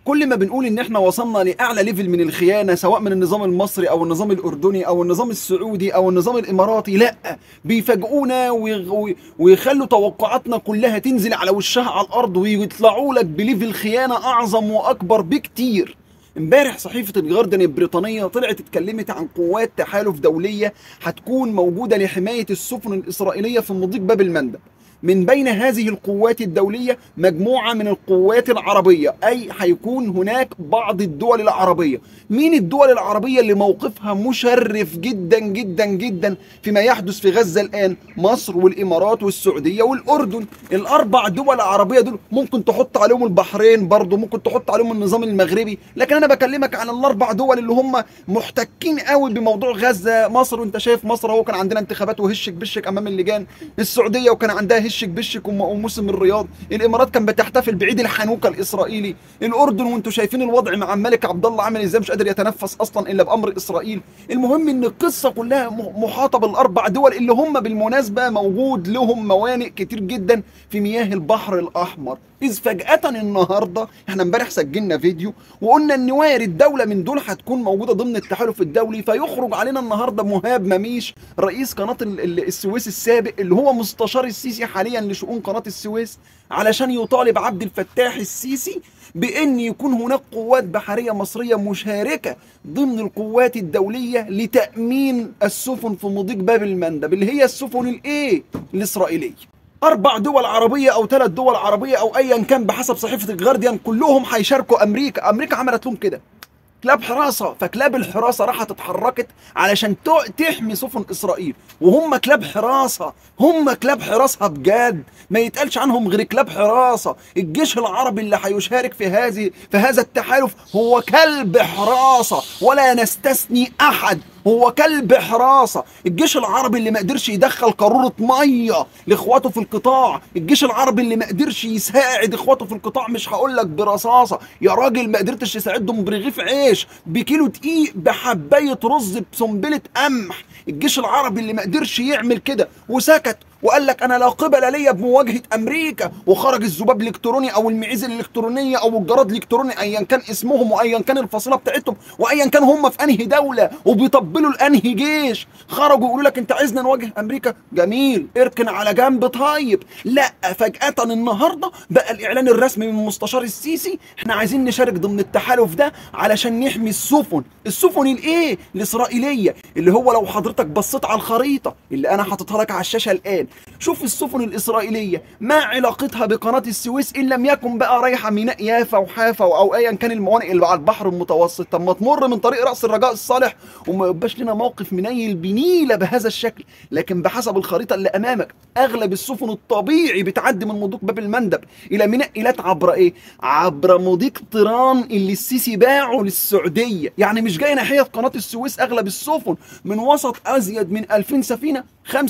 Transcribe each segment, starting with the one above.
كل ما بنقول ان احنا وصلنا لاعلى ليفل من الخيانه سواء من النظام المصري او النظام الاردني او النظام السعودي او النظام الاماراتي لا بيفاجئونا ويغ- ويخلوا توقعاتنا كلها تنزل على وشها على الارض ويطلعوا لك بليفل خيانه اعظم واكبر بكتير امبارح صحيفة الجاردن البريطانية طلعت اتكلمت عن قوات تحالف دولية هتكون موجودة لحماية السفن الإسرائيلية في مضيق باب المندب من بين هذه القوات الدولية مجموعة من القوات العربية أي هيكون هناك بعض الدول العربية مين الدول العربية اللي موقفها مشرف جدا جدا جدا فيما يحدث في غزة الآن مصر والإمارات والسعودية والأردن الأربع دول عربية دول ممكن تحط عليهم البحرين برضو ممكن تحط عليهم النظام المغربي لكن أنا بكلمك عن الأربع دول اللي هم محتكين قوي بموضوع غزة مصر وانت شايف مصر اهو كان عندنا انتخابات وهشك بشك أمام اللجان السعودية وكان عندها هشك بشك وم- وموسم الرياض الامارات كان بتحتفل بعيد الحنوكه الاسرائيلي الاردن وانتم شايفين الوضع مع الملك عبد الله عامل ازاي مش قادر يتنفس اصلا الا بامر اسرائيل المهم ان القصه كلها م- محاطه بالاربع دول اللي هم بالمناسبه موجود لهم موانئ كتير جدا في مياه البحر الاحمر اذ فجاه النهارده احنا امبارح سجلنا فيديو وقلنا ان وارد دوله من دول هتكون موجوده ضمن التحالف الدولي فيخرج علينا النهارده مهاب مميش رئيس قناه ال- ال- السويس السابق اللي هو مستشار السيسي حاليا لشؤون قناه السويس علشان يطالب عبد الفتاح السيسي بان يكون هناك قوات بحريه مصريه مشاركه ضمن القوات الدوليه لتامين السفن في مضيق باب المندب اللي هي السفن الايه الاسرائيليه اربع دول عربيه او ثلاث دول عربيه او ايا كان بحسب صحيفه الجارديان كلهم هيشاركوا امريكا امريكا عملت لهم كده كلاب حراسه فكلاب الحراسه راحت اتحركت علشان تو- تحمي سفن اسرائيل وهم كلاب حراسه هم كلاب حراسه بجد ما يتقالش عنهم غير كلاب حراسه الجيش العربي اللي هيشارك في هذه في هذا التحالف هو كلب حراسه ولا نستثني احد هو كلب حراسه الجيش العربي اللي ما قدرش يدخل قاروره ميه لاخواته في القطاع الجيش العربي اللي ما قدرش يساعد اخواته في القطاع مش هقول لك برصاصه يا راجل ما قدرتش تساعدهم برغيف عيش بكيلو دقيق بحبايه رز بسنبله قمح الجيش العربي اللي ما قدرش يعمل كده وسكت وقال لك انا لا قبل لي بمواجهه امريكا وخرج الذباب الالكتروني او المعيز الالكترونيه او الجراد الالكتروني ايا كان اسمهم وايا كان الفصيله بتاعتهم وايا كان هم في انهي دوله وبيطبلوا لانهي جيش خرجوا يقولوا لك انت عايزنا نواجه امريكا جميل اركن على جنب طيب لا فجاه النهارده بقى الاعلان الرسمي من مستشار السيسي احنا عايزين نشارك ضمن التحالف ده علشان نحمي السفن السفن الايه الاسرائيليه اللي هو لو حضرتك بصيت على الخريطه اللي انا حاططها لك على الشاشه الان شوف السفن الاسرائيليه ما علاقتها بقناه السويس ان لم يكن بقى رايحه ميناء يافا وحافا او ايا كان الموانئ اللي على البحر المتوسط طب ما تمر من طريق راس الرجاء الصالح وما يبقاش لنا موقف منيل بنيله بهذا الشكل لكن بحسب الخريطه اللي امامك اغلب السفن الطبيعي بتعدي من مضيق باب المندب الى ميناء ايلات عبر ايه عبر مضيق طيران اللي السيسي باعه للسعوديه يعني مش جاي ناحيه قناه السويس اغلب السفن من وسط ازيد من 2000 سفينه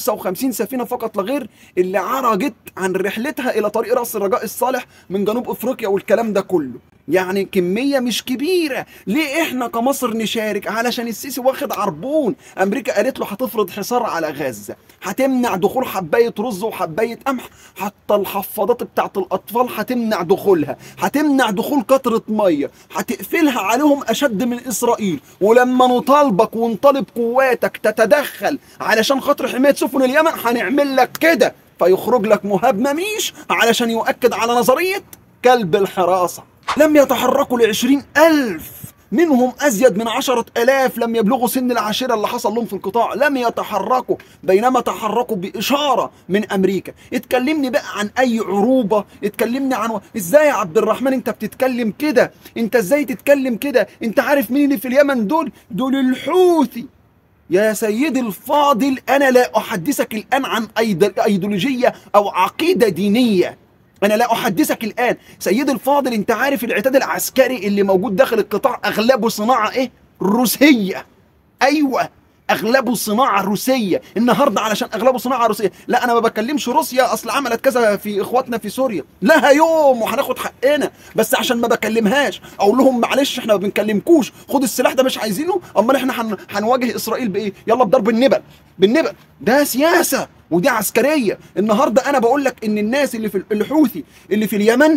55 سفينه فقط لا غير اللي عرجت عن رحلتها الى طريق راس الرجاء الصالح من جنوب افريقيا والكلام ده كله يعني كمية مش كبيرة ليه احنا كمصر نشارك علشان السيسي واخد عربون امريكا قالت له هتفرض حصار على غزة هتمنع دخول حباية رز وحباية قمح حتى الحفاضات بتاعت الاطفال هتمنع دخولها هتمنع دخول قطرة مية هتقفلها عليهم اشد من اسرائيل ولما نطالبك ونطالب قواتك تتدخل علشان خاطر حماية سفن اليمن هنعمل لك كده فيخرج لك مهاب مميش علشان يؤكد على نظرية كلب الحراسة لم يتحركوا لعشرين ألف منهم أزيد من عشرة ألاف لم يبلغوا سن العاشرة اللي حصل لهم في القطاع لم يتحركوا بينما تحركوا بإشارة من أمريكا اتكلمني بقى عن أي عروبة اتكلمني عن إزاي يا عبد الرحمن أنت بتتكلم كده أنت إزاي تتكلم كده أنت عارف مين اللي في اليمن دول دول الحوثي يا سيدي الفاضل أنا لا أحدثك الآن عن أيد- أيديولوجية أو عقيدة دينية أنا لا أحدثك الآن سيدي الفاضل أنت عارف العتاد العسكري اللي موجود داخل القطاع أغلبه صناعة إيه؟ روسية أيوة اغلبه صناعه روسيه النهارده علشان اغلبه صناعه روسيه لا انا ما بكلمش روسيا اصل عملت كذا في اخواتنا في سوريا لها يوم وهناخد حقنا بس عشان ما بكلمهاش اقول لهم معلش احنا ما بنكلمكوش خد السلاح ده مش عايزينه امال احنا هن... هنواجه اسرائيل بايه يلا بضرب النبل بالنبل ده سياسه ودي عسكريه النهارده انا بقول لك ان الناس اللي في الحوثي اللي في اليمن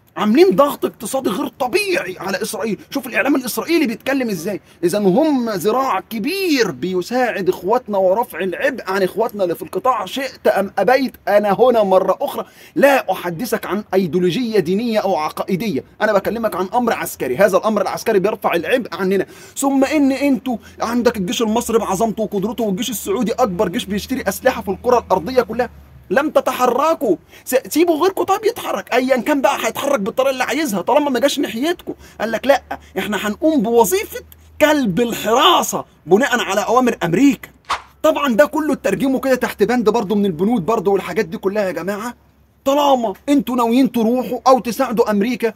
عاملين ضغط اقتصادي غير طبيعي على اسرائيل شوف الاعلام الاسرائيلي بيتكلم ازاي اذا هم ذراع كبير بيساعد اخواتنا ورفع العبء عن اخواتنا اللي في القطاع شئت ام ابيت انا هنا مره اخرى لا احدثك عن ايديولوجيه دينيه او عقائديه انا بكلمك عن امر عسكري هذا الامر العسكري بيرفع العبء عننا ثم ان انتوا عندك الجيش المصري بعظمته وقدرته والجيش السعودي اكبر جيش بيشتري اسلحه في الكره الارضيه كلها لم تتحركوا سيبوا غيركم طيب يتحرك ايا كان بقى هيتحرك بالطريقه اللي عايزها طالما ما جاش ناحيتكم قال لك لا احنا هنقوم بوظيفه كلب الحراسه بناء على اوامر امريكا طبعا ده كله ترجمه كده تحت بند برضه من البنود برضه والحاجات دي كلها يا جماعه طالما انتوا ناويين تروحوا او تساعدوا امريكا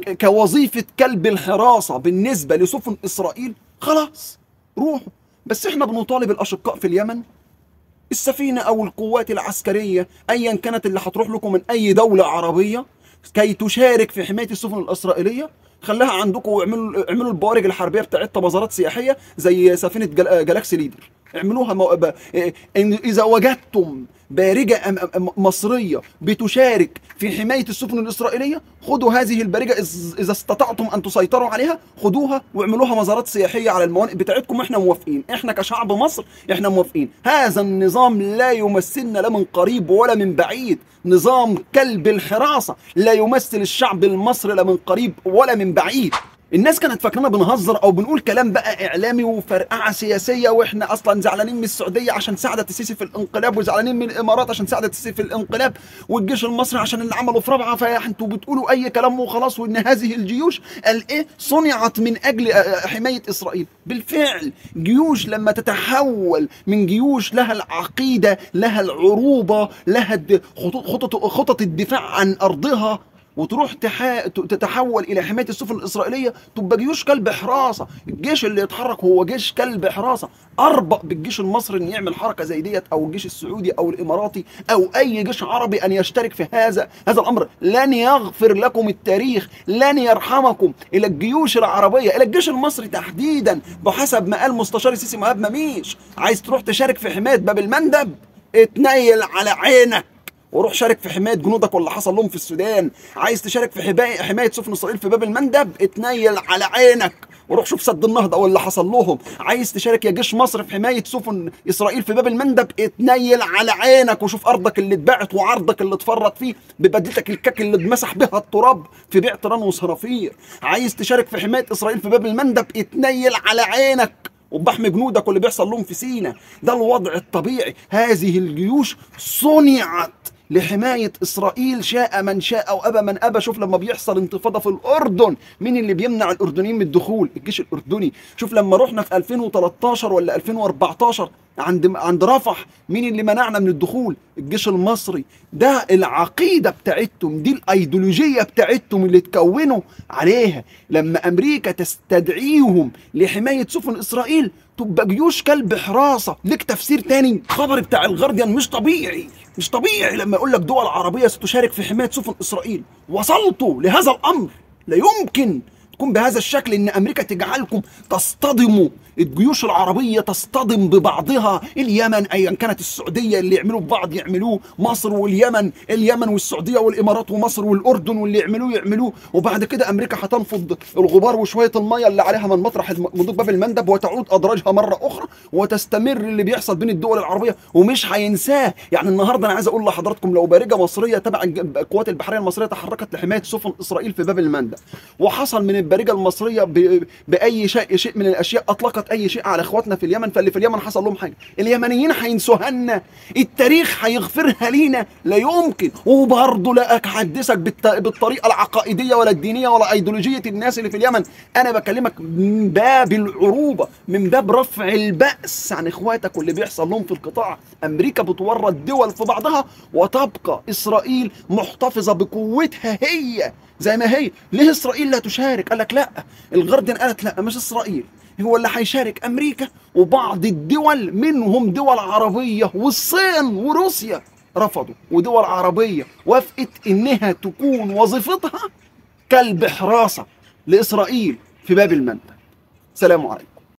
كوظيفه كلب الحراسه بالنسبه لسفن اسرائيل خلاص روحوا بس احنا بنطالب الاشقاء في اليمن السفينة أو القوات العسكرية أيا كانت اللي هتروح لكم من أي دولة عربية كي تشارك في حماية السفن الإسرائيلية خليها عندكم واعملوا اعملوا البوارج الحربيه بتاعتها بازارات سياحيه زي سفينه جالاكسي ليدر اعملوها مو... ب... إن اذا وجدتم بارجه مصريه بتشارك في حمايه السفن الاسرائيليه خذوا هذه البارجه اذا استطعتم ان تسيطروا عليها خذوها واعملوها مزارات سياحيه على الموانئ بتاعتكم احنا موافقين احنا كشعب مصر احنا موافقين هذا النظام لا يمثلنا لا من قريب ولا من بعيد نظام كلب الحراسه لا يمثل الشعب المصري لا من قريب ولا من بعيد الناس كانت فاكرانا بنهزر او بنقول كلام بقى اعلامي وفرقعه سياسيه واحنا اصلا زعلانين من السعوديه عشان ساعدت السيسي في الانقلاب وزعلانين من الامارات عشان ساعدت السيسي في الانقلاب والجيش المصري عشان اللي عمله في رابعه فانتوا بتقولوا اي كلام وخلاص وان هذه الجيوش قال ايه صنعت من اجل حمايه اسرائيل بالفعل جيوش لما تتحول من جيوش لها العقيده لها العروبه لها خطط خطط, خطط الدفاع عن ارضها وتروح تحا... تتحول الى حمايه السفن الاسرائيليه تبقى جيوش كلب حراسه الجيش اللي يتحرك هو جيش كلب حراسه اربق بالجيش المصري ان يعمل حركه زي ديت او الجيش السعودي او الاماراتي او اي جيش عربي ان يشترك في هذا هذا الامر لن يغفر لكم التاريخ لن يرحمكم الى الجيوش العربيه الى الجيش المصري تحديدا بحسب ما قال مستشار السيسي مهاب مميش عايز تروح تشارك في حمايه باب المندب اتنيل على عينك وروح شارك في حمايه جنودك واللي حصل لهم في السودان عايز تشارك في حمايه حمايه سفن اسرائيل في باب المندب اتنيل على عينك وروح شوف سد النهضه واللي حصل لهم عايز تشارك يا جيش مصر في حمايه سفن اسرائيل في باب المندب اتنيل على عينك وشوف ارضك اللي اتباعت وعرضك اللي اتفرط فيه ببدلتك الكاك اللي اتمسح بها التراب في بيع تيران وصنافير عايز تشارك في حمايه اسرائيل في باب المندب اتنيل على عينك وبحمي جنودك واللي بيحصل لهم في سينا ده الوضع الطبيعي هذه الجيوش صنعت لحماية إسرائيل شاء من شاء أو أبى من أبى شوف لما بيحصل انتفاضة في الأردن مين اللي بيمنع الأردنيين من الدخول الجيش الأردني شوف لما رحنا في 2013 ولا 2014 عند عند رفح مين اللي منعنا من الدخول الجيش المصري ده العقيدة بتاعتهم دي الأيديولوجية بتاعتهم اللي تكونوا عليها لما أمريكا تستدعيهم لحماية سفن إسرائيل تبقى جيوش كلب حراسة ليك تفسير تاني خبر بتاع الغارديان مش طبيعي مش طبيعي لما يقول لك دول عربية ستشارك في حماية سفن إسرائيل وصلتوا لهذا الأمر لا يمكن تكون بهذا الشكل ان امريكا تجعلكم تصطدموا الجيوش العربية تصطدم ببعضها اليمن أيا كانت السعودية اللي يعملوا ببعض يعملوه مصر واليمن اليمن والسعودية والإمارات ومصر والأردن واللي يعملوه يعملوه وبعد كده أمريكا هتنفض الغبار وشوية المية اللي عليها من مطرح مضيق باب المندب وتعود أدراجها مرة أخرى وتستمر اللي بيحصل بين الدول العربية ومش هينساه يعني النهاردة أنا عايز أقول لحضراتكم لو بارجة مصرية تبع القوات البحرية المصرية تحركت لحماية سفن إسرائيل في باب المندب وحصل من البارجة المصرية بأي شيء شيء من الأشياء أطلقت اي شيء على اخواتنا في اليمن فاللي في اليمن حصل لهم حاجه اليمنيين هينسوها لنا التاريخ هيغفرها لينا لا يمكن وبرضه لا احدثك بالطريقه العقائديه ولا الدينيه ولا ايديولوجيه الناس اللي في اليمن انا بكلمك من باب العروبه من باب رفع الباس عن اخواتك واللي بيحصل لهم في القطاع امريكا بتورط دول في بعضها وتبقى اسرائيل محتفظه بقوتها هي زي ما هي ليه اسرائيل لا تشارك قال لك لا الغارديان قالت لا مش اسرائيل هو اللي هيشارك امريكا وبعض الدول منهم دول عربيه والصين وروسيا رفضوا ودول عربيه وافقت انها تكون وظيفتها كلب حراسه لاسرائيل في باب المندب سلام عليكم